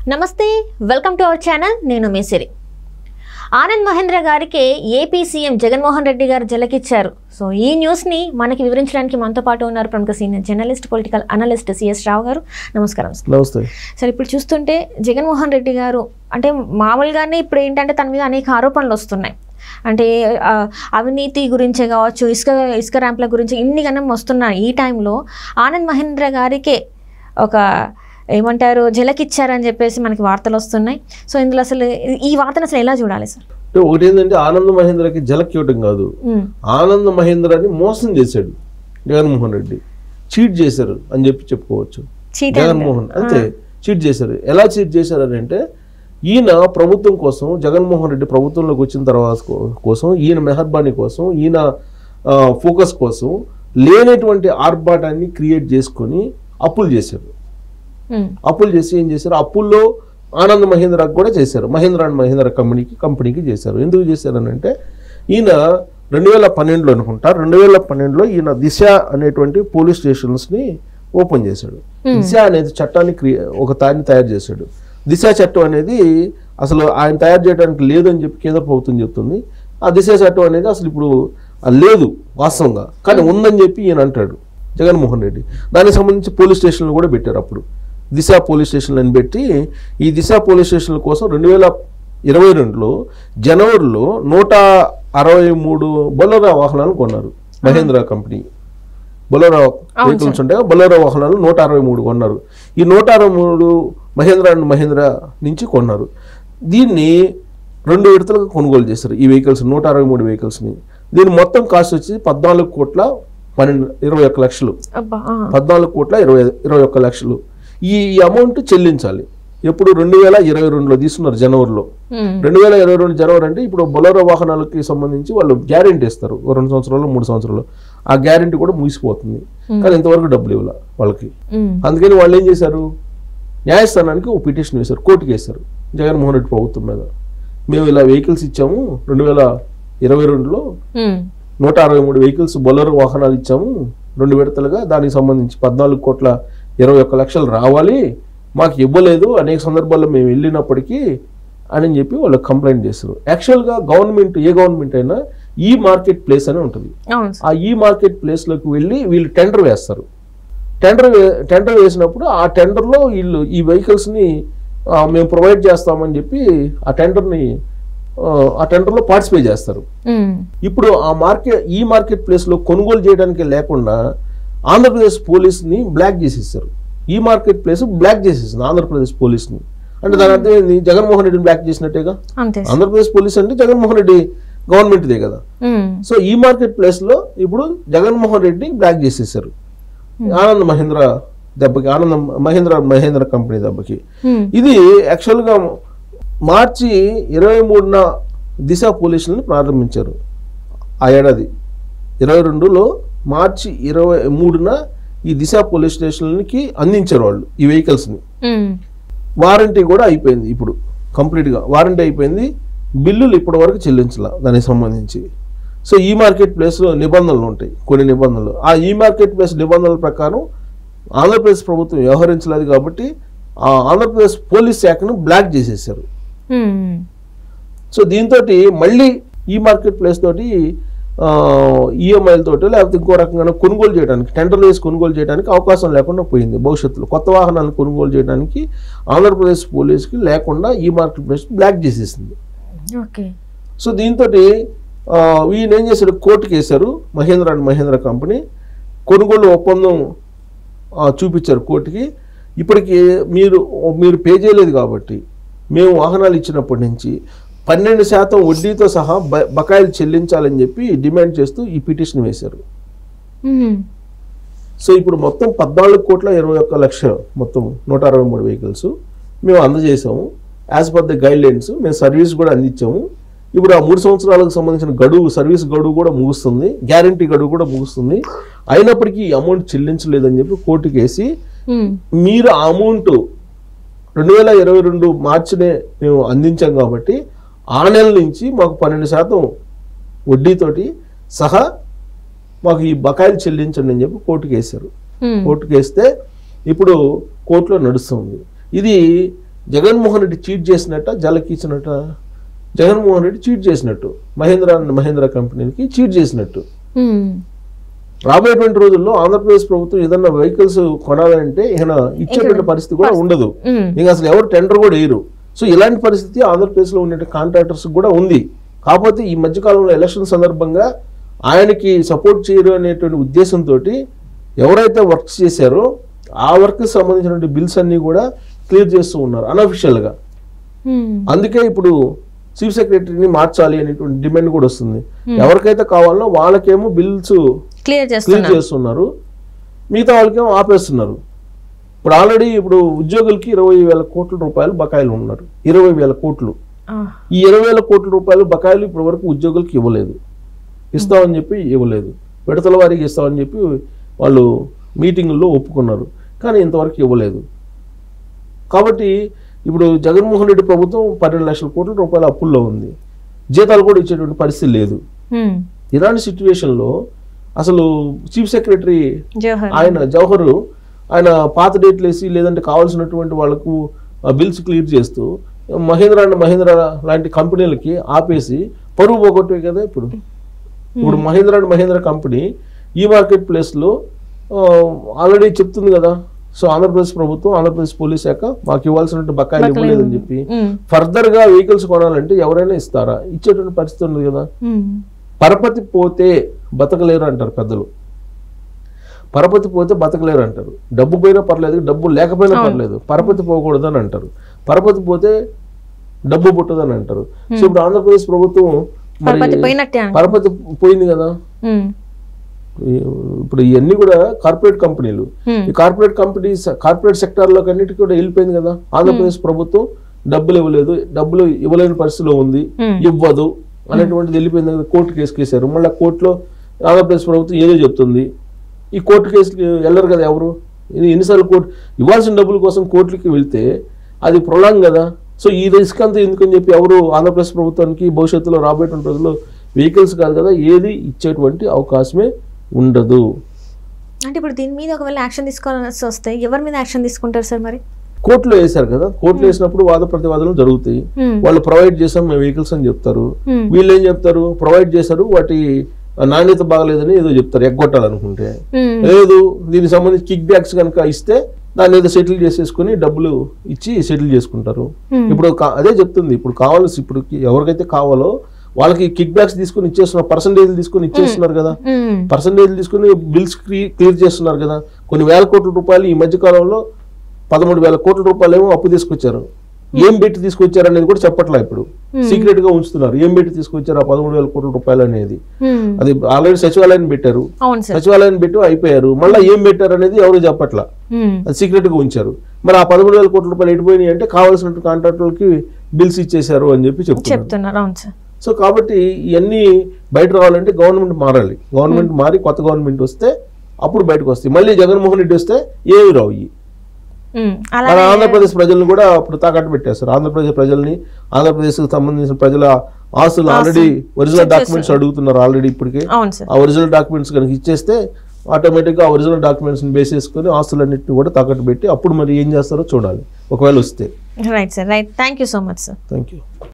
నమస్తే welcome to our channel నేను మేసిరి ఆనంద్ మహేంద్ర గారికి ఏపీ సీఎం జగన్మోహన్ రెడ్డి గారు జలకిచ్చారు సో ఈ న్యూస్ని మనకి వివరించడానికి మనతో పాటు ఉన్నారు ప్రముఖ senior journalist political analyst CS Rao garu నమస్కారం సార్. నమస్తే సార్ ఇప్పుడు చూస్తుంటే జగన్మోహన్ రెడ్డి గారు అంటే మామూలుగానే ఇప్పుడు ఏంటంటే తన మీద అనేక ఆరోపణలు వస్తున్నాయి అంటే ఆ, అవినీతి గురించే కావచ్చు ఇసుక ఇసుక ర్యాంప్ల గురించి ఇన్ని గణం వస్తున్నాయి ఈ టైంలో ఆనంద్ మహేంద్ర గారికే ఒక ఏమంటారు జలకిచ్చారని చెప్పేసి మనకి వార్తలు వస్తున్నాయి సో ఇందులో అసలు ఈ వార్తను అసలు ఎలా చూడాలి సార్ అంటే ఒకటి ఏంటంటే ఆనంద్ మహేంద్రకి జలక్ ఇవ్వటం కాదు ఉమ్, ఆనంద్ మహేంద్రని మోసం చేశాడు జగన్మోహన్ రెడ్డి చీట్ చేశారు అని చెప్పి చెప్పుకోవచ్చు చీట్ అండ్- జగన్మోహన్ అంతే చీట్ చేశారు ఎలా చీట్ చేశారని అంటే ఈయన ప్రభుత్వం కోసం జగన్మోహన్ రెడ్డి ప్రభుత్వంలోకి వచ్చిన తర్వాత కో- కోసం ఈయన మెహర్బానీ కోసం ఈయన ఆ, ఫోకస్ కోసం లేనటువంటి ఆర్భాటాన్ని క్రియేట్ చేసుకొని అప్పులు చేశారు ఉమ్, అప్పులు చేసి ఏం చేశారు అప్పుల్లో ఆనంద్ మహేంద్రకు కూడా చేశారు మహేంద్ర అండ్ మహేంద్ర కంపెనీకి కంపెనీకి చేశారు ఎందుకు చేశారని అంటే ఈయన రెండు వేల పన్నెండులో అనుకుంటా రెండు వేల పన్నెండులో ఈయన దిశ అనేటువంటి పోలీస్ స్టేషన్స్ని ఓపెన్ చేశాడు దిశ అనేది చట్టాన్ని క్రియే ఒక దాన్ని తయారు చేశాడు దిశ చట్టం అనేది అసలు ఆయన తయారు చేయడానికి లేదని చెప్పి కేంద్ర ప్రభుత్వం చెప్తుంది ఆ దిశ చట్టం అనేది అసలు ఇప్పుడు ఆ లేదు వాస్తవంగా కానీ ఉందని చెప్పి ఈయన అంటాడు జగన్మోహన్ రెడ్డి దానికి సంబంధించి పోలీస్ స్టేషన్లు కూడా పెట్టారు అప్పుడు దిశ పోలీస్ స్టేషన్లు అని పెట్టి ఈ దిశ పోలీస్ స్టేషన్ల కోసం రెండు వేల ఇరవై రెండులో జనవరిలో నూట అరవై మూడు బొలరా వాహనాలు కొన్నారు మహేంద్ర కంపెనీ బొలరా వెహికల్స్ ఉంటాయి బొలరా వాహనాలు నూట అరవై మూడు కొన్నారు ఈ నూట అరవై మూడు మహేంద్ర అండ్ మహేంద్ర నుంచి కొన్నారు దీన్ని రెండు విడతలుగా కొనుగోలు చేశారు ఈ వెహికల్స్ నూట అరవై మూడు వెహికల్స్ని దీని మొత్తం కాస్ట్ వచ్చి పద్నాలుగు కోట్ల పన్నెండు ఇరవై ఒక్క లక్షలు అబ్బా ఆ, పద్నాలుగు కోట్ల ఇరవై ఇరవై ఒక్క లక్షలు ఈ అమౌంట్ చెల్లించాలి ఎప్పుడు రెండు వేల ఇరవై రెండులో తీసుకున్నారు జనవరిలో ఉమ్, రెండు వేల ఇరవై రెండు జనవరి అంటే ఇప్పుడు బొలరో వాహనాలకి సంబంధించి వాళ్ళు గ్యారెంటీ ఇస్తారు ఓ రెండు సంవత్సరాలు మూడు సంవత్సరాలు ఆ గ్యారెంటీ కూడా ముగిసిపోతుంది కానీ ఇంతవరకు డబ్బులు ఇవ్వాలి వాళ్ళకి ఉమ్, అందుకని వాళ్ళు ఏం చేశారు న్యాయస్థానానికి ఒక పిటిషన్ వేశారు కోర్టుకి వేశారు జగన్మోహన్ రెడ్డి ప్రభుత్వం మీద మేము ఇలా వెహికల్స్ ఇచ్చాము రెండు వేల ఇరవై రెండులో ఉమ్, నూట అరవై మూడు వెహికల్స్ బొలరో వాహనాలు ఇచ్చాము రెండు విడతలుగా దానికి సంబంధించి పద్నాలుగు కోట్ల ఇరవై ఒక్క లక్షలు రావాలి మాకు ఇవ్వలేదు అనేక సందర్భాల్లో మేము వెళ్ళినప్పటికీ అని చెప్పి వాళ్ళు కంప్లైంట్ చేస్తారు యాక్చువల్గా గవర్నమెంట్ ఏ గవర్నమెంట్ అయినా ఈ మార్కెట్ ప్లేస్ అని ఉంటుంది అవును సార్ ఆ ఈ మార్కెట్ ప్లేస్లోకి వెళ్ళి వీళ్ళు టెండర్ వేస్తారు టెండర్ వే టెండర్ వేసినప్పుడు ఆ టెండర్లో వీళ్ళు ఈ వెహికల్స్ని మేము ప్రొవైడ్ చేస్తామని చెప్పి ఆ టెండర్ని ఆ టెండర్లో పార్టిసిపేట్ చేస్తారు ఉమ్, ఇప్పుడు ఆ మార్కెట్ ఈ మార్కెట్ ప్లేస్లో కొనుగోలు చేయడానికి లేకుండా ఆంధ్రప్రదేశ్ పోలీస్ని బ్లాక్ చేసేసారు ఈ మార్కెట్ ప్లేస్ బ్లాక్ చేసేసింది ఆంధ్రప్రదేశ్ పోలీస్ని అంటే దాని అర్థం ఏంది జగన్మోహన్ రెడ్డిని బ్లాక్ చేసినట్టేగా అంతే సార్ ఆంధ్రప్రదేశ్ పోలీస్ అంటే జగన్మోహన్ రెడ్డి గవర్నమెంట్దే కదా ఉమ్, సో ఈ మార్కెట్ ప్లేస్లో ఇప్పుడు జగన్మోహన్ రెడ్డి బ్లాక్ చేసేసారు ఆనంద్ మహేంద్ర దెబ్బకి ఆనంద్ మహేంద్ర మహేంద్ర కంపెనీ దెబ్బకి ఉమ్, ఇది యాక్చువల్గా మార్చి ఇరవై మూడున దిశ పోలీసులను ప్రారంభించారు ఆ ఏడాది ఇరవై రెండులో మార్చి ఇరవై మూడున ఈ దిశ పోలీస్ స్టేషన్కి అందించారు వాళ్ళు ఈ వెహికల్స్ని ఉమ్, వారంటీ కూడా అయిపోయింది ఇప్పుడు కంప్లీట్గా వారంటీ అయిపోయింది బిల్లులు ఇప్పటి వరకు చెల్లించాల దానికి సంబంధించి సో ఈ మార్కెట్ ప్లేస్లో నిబంధనలు ఉంటాయి కొన్ని నిబంధనలు ఆ ఈ మార్కెట్ ప్లేస్ నిబంధనల ప్రకారం ఆంధ్రప్రదేశ్ ప్రభుత్వం వ్యవహరించలేదు కాబట్టి ఆ ఆంధ్రప్రదేశ్ పోలీస్ శాఖను బ్లాక్ చేసేసారు ఉమ్, సో దీంతో మళ్ళీ ఈ మార్కెట్ ప్లేస్ తోటి ఈఎంఐల తోటి లేకపోతే ఇంకో రకంగా కొనుగోలు చేయడానికి టెండర్లు వేసి కొనుగోలు చేయడానికి అవకాశం లేకుండా పోయింది భవిష్యత్తులో కొత్త వాహనాలను కొనుగోలు చేయడానికి ఆంధ్రప్రదేశ్ పోలీస్కి లేకుండా ఈ మార్కెట్ ప్లేస్ బ్లాక్ చేసేసింది ఓకే సో దీంతో ఈయన ఏం చేశారు కోర్టుకి వేశారు మహేంద్ర అండ్ మహేంద్ర కంపెనీ కొనుగోలు ఒప్పందం ఆ, చూపించారు కోర్టుకి ఇప్పటికి మీరు మీరు పే చేయలేదు కాబట్టి మేము వాహనాలు ఇచ్చినప్పటి నుంచి పన్నెండు శాతం వడ్డీతో సహా బ బకాయిలు చెల్లించాలని చెప్పి డిమాండ్ చేస్తూ ఈ పిటిషన్ వేశారు ఉమ్, సో ఇప్పుడు మొత్తం పద్నాలుగు కోట్ల ఇరవై ఒక్క లక్ష మొత్తం నూట అరవై మూడు వెహికల్స్ మేము అందజేసాము as per the guidelines మేము సర్వీస్ కూడా అందించాము ఇప్పుడు ఆ మూడు సంవత్సరాలకు సంబంధించిన గడువు సర్వీస్ గడువు కూడా ముగుస్తుంది గ్యారంటీ గడువు కూడా ముగుస్తుంది అయినప్పటికీ ఈ అమౌంట్ చెల్లించలేదని చెప్పి కోర్టుకి వేసి ఉమ్, మీరు ఆ అమౌంట్ రెండు వేల ఇరవై రెండు మార్చినే మేము అందించాం కాబట్టి ఆ నెల నుంచి మాకు పన్నెండు శాతం వడ్డీతోటి సహా మాకు ఈ బకాయిలు చెల్లించండి అని చెప్పి కోర్టుకి వేశారు ఉమ్, కోర్టుకి వేస్తే ఇప్పుడు కోర్టులో నడుస్తుంది ఇది జగన్మోహన్ రెడ్డి చీట్ చేసినట్ట జలకిచ్చినట్ట జగన్మోహన్ రెడ్డి చీట్ చేసినట్టు మహేంద్ర అండ్ మహేంద్ర కంపెనీకి చీట్ చేసినట్టు ఉమ్. రాబోయేటువంటి రోజుల్లో ఆంధ్రప్రదేశ్ ప్రభుత్వం ఏదన్నా వెహికల్స్ కొనాలంటే ఈయన ఇచ్చేటువంటి పరిస్థితి కూడా ఉండదు ఉమ్. ఇంకా అసలు ఎవరు టెండర్ కూడా వేయరు సో ఇలాంటి పరిస్థితి ఆంధ్రప్రదేశ్లో ఉండే కాంట్రాక్టర్స్ కూడా ఉంది కాకపోతే ఈ మధ్యకాలంలో ఎలక్షన్ సందర్భంగా ఆయనకి సపోర్ట్ చేయరు అనేటువంటి ఉద్దేశంతో ఎవరైతే వర్క్స్ చేశారో ఆ వర్క్ సంబంధించినటువంటి బిల్స్ అన్ని కూడా క్లియర్ చేస్తూ ఉన్నారు అనఫిషియల్గా ఉమ్. అందుకే ఇప్పుడు చీఫ్ సెక్రటరీని మార్చాలి అనేటువంటి డిమాండ్ కూడా వస్తుంది ఎవరికైతే కావాలో వాళ్ళకేమో బిల్స్ క్లియర్ క్లియర్ చేస్తున్నా చేస్తున్నారు మిగతా వాళ్ళకేమో ఆపేస్తున్నారు ఇప్పుడు ఆల్రెడీ ఇప్పుడు ఉద్యోగులకి ఇరవై వేల కోట్ల రూపాయలు బకాయిలు ఉన్నారు ఇరవై వేల కోట్లు ఆ. ఈ ఇరవై వేల కోట్ల రూపాయలు బకాయిలు ఇప్పటి వరకు ఉద్యోగులకి ఇవ్వలేదు ఇస్తామని చెప్పి ఇవ్వలేదు విడతల వారికి ఇస్తామని చెప్పి వాళ్ళు మీటింగుల్లో ఒప్పుకున్నారు కానీ ఇంతవరకు ఇవ్వలేదు కాబట్టి ఇప్పుడు జగన్మోహన్ రెడ్డి ప్రభుత్వం పన్నెండు లక్షల కోట్ల రూపాయల అప్పుల్లో ఉంది జీతాలు కూడా ఇచ్చేటువంటి పరిస్థితి లేదు ఉమ్. ఇలాంటి సిచ్యువేషన్లో అసలు చీఫ్ సెక్రటరీ జవహర్ ఆయన జవహర్ ఆయన పాత డేట్లు వేసి లేదంటే కావాల్సినటువంటి వాళ్ళకు బిల్స్ క్లియర్ చేస్తూ మహేంద్ర అండ్ మహేంద్ర లాంటి కంపెనీలకి ఆపేసి పరువు పోగొట్టే కదా ఇప్పుడు ఇప్పుడు మహేంద్ర అండ్ మహేంద్ర కంపెనీ ఈ మార్కెట్ ప్లేస్లో ఆల్రెడీ చెప్తుంది కదా సో ఆంధ్రప్రదేశ్ ప్రభుత్వం ఆంధ్రప్రదేశ్ పోలీస్ శాఖ మాకు ఇవ్వాల్సినటువంటి బకాయిలు ఇవ్వలేదని చెప్పి ఉమ్. ఫర్దర్ గా వెహికల్స్ కొనాలంటే ఎవరైనా ఇస్తారా ఇచ్చేటువంటి పరిస్థితి ఉంది కదా ఉమ్. పరపతి పోతే బతకలేరు అంటారు పెద్దలు పరపతి పోతే బతకలేరు అంటారు డబ్బు పోయినా పర్లేదు డబ్బు లేకపోయినా పర్లేదు పరపతి పోకూడదని అంటారు పరపతి పోతే డబ్బు పుట్టదని అంటారు సో ఇప్పుడు ఆంధ్రప్రదేశ్ ప్రభుత్వం మరి పరపతి పోయినట్టే అంట. పరపతి పోయింది కదా ఉమ్. ఈ- ఇప్పుడు ఇవన్నీ కూడా కార్పొరేట్ కంపెనీలు ఉమ్. ఈ కార్పొరేట్ కంపెనీస్ కార్పొరేట్ సెక్టార్లో అన్నిటికీ కూడా వెళ్ళిపోయింది కదా ఆంధ్రప్రదేశ్ ప్రభుత్వం డబ్బులు ఇవ్వలేదు డబ్బులు ఇవ్వలేని పరిస్థితిలో ఉంది ఉమ్. ఇవ్వదు అనేటువంటిది వెళ్ళిపోయింది కదా కోర్టు కేసు కేసారు మళ్ళీ కోర్టులో ఆంధ్రప్రదేశ్ ప్రభుత్వం ఏదో చెప్తుంది ఈ కోర్టు కేసుకి వెళ్ళరు కదా ఎవరు ఇది ఎన్నిసార్లు కోర్టు ఇవ్వాల్సిన డబ్బుల కోసం కోర్టులకి వెళ్తే అది ప్రొలాంగ్ కదా సో ఈ రిస్క్ అంతా ఎందుకని చెప్పి ఎవరు ఆంధ్రప్రదేశ్ ప్రభుత్వానికి భవిష్యత్తులో రాబోయేటువంటి రోజుల్లో వెహికల్స్ కాదు కదా ఏది ఇచ్చేటువంటి అవకాశమే ఉండదు అంటే ఇప్పుడు దీని మీద ఒకవేళ యాక్షన్ తీసుకోవాల్సి వస్తే ఎవరి మీద యాక్షన్ తీసుకుంటారు సార్ మరి కోర్టులో వేశారు కదా కోర్టులో వేసినప్పుడు వాద ప్రతివాదనలు జరుగుతాయి ఉమ్. వాళ్ళు ప్రొవైడ్ చేసాం మేము వెహికల్స్ అని చెప్తారు ఉమ్. వీళ్ళు ఏం చెప్తారు ప్రొవైడ్ చేశారు వాటి నాణ్యత బాగలేదని ఏదో చెప్తారు ఎగ్గొట్టాలనుకుంటే ఉమ్. లేదు దీనికి సంబంధించి కిక్ బ్యాక్స్ కనుక ఇస్తే దాన్ని ఏదో సెటిల్ చేసేసుకుని డబ్బులు ఇచ్చి సెటిల్ చేసుకుంటారు Hmm. ఇప్పుడు కా- అదే చెప్తుంది ఇప్పుడు కావాల్సి ఇప్పుడు ఎవరికైతే కావాలో వాళ్ళకి కిక్ బ్యాక్స్ తీసుకుని ఇచ్చేస్తున్నారు పర్సంటేజ్ తీసుకుని ఇచ్చేస్తున్నారు కదా ఉమ్. పర్సంటేజ్ తీసుకుని బిల్స్ క్లియర్ చేస్తున్నారు కదా కొన్ని వేల కోట్ల రూపాయలు ఈ మధ్య కాలంలో పదమూడు వేల కోట్ల రూపాయలు ఏమో అప్పు తీసుకొచ్చారు ఏం పెట్టి తీసుకొచ్చారు అనేది కూడా చెప్పట్లా ఇప్పుడు సీక్రెట్ గా ఉంచుతున్నారు ఏం పెట్టి తీసుకొచ్చారు ఆ పదమూడు వేల కోట్ల రూపాయలు అనేది ఉమ్. అది ఆల్రెడీ సచివాలయం పెట్టారు అవును సార్ సచివాలయం పెట్టి అయిపోయారు మళ్ళీ ఏం పెట్టారు అనేది ఎవరు చెప్పట్లా ఉమ్. అది సీక్రెట్ గా ఉంచారు మరి ఆ పదమూడు వేల కోట్ల రూపాయలు ఎడిపోయినాయి అంటే కావాల్సిన కాంట్రాక్టులకి బిల్స్ ఇచ్చేశారు అని చెప్పి చెప్తున్నారు చెప్తున్నారు అవును సార్ సో కాబట్టి ఇవన్నీ బయట రావాలంటే గవర్నమెంట్ మారాలి గవర్నమెంట్ మారి కొత్త గవర్నమెంట్ వస్తే అప్పుడు బయటకు వస్తాయి మళ్ళీ జగన్మోహన్ రెడ్డి వస్తే ఏవి రావు ఇవి. ఉమ్. మన అలాగే ఆంధ్రప్రదేశ్ ప్రజలను కూడా అప్పుడు తాకట్టు పెట్టేస్తారు ఆంధ్రప్రదేశ్ ప్రజల్ని ఆంధ్రప్రదేశ్కి సంబంధించిన ప్రజల ఆస్తులు ఆల్రెడీ ఒరిజినల్ డాక్యుమెంట్స్ అడుగుతున్నారు ఆల్రెడీ ఇప్పటికే అవును సార్ ఆ ఒరిజినల్ డాక్యుమెంట్స్ కనుక ఇచ్చేస్తే ఆటోమేటిక్గా ఆ ఒరిజినల్ డాక్యుమెంట్స్ని బేస్ చేసుకొని ఆస్తులన్నింటినీ కూడా తాకట్టు పెట్టి అప్పుడు మరి ఏం చేస్తారో చూడాలి ఒకవేళ వస్తే right sir right thank you so much sir thank you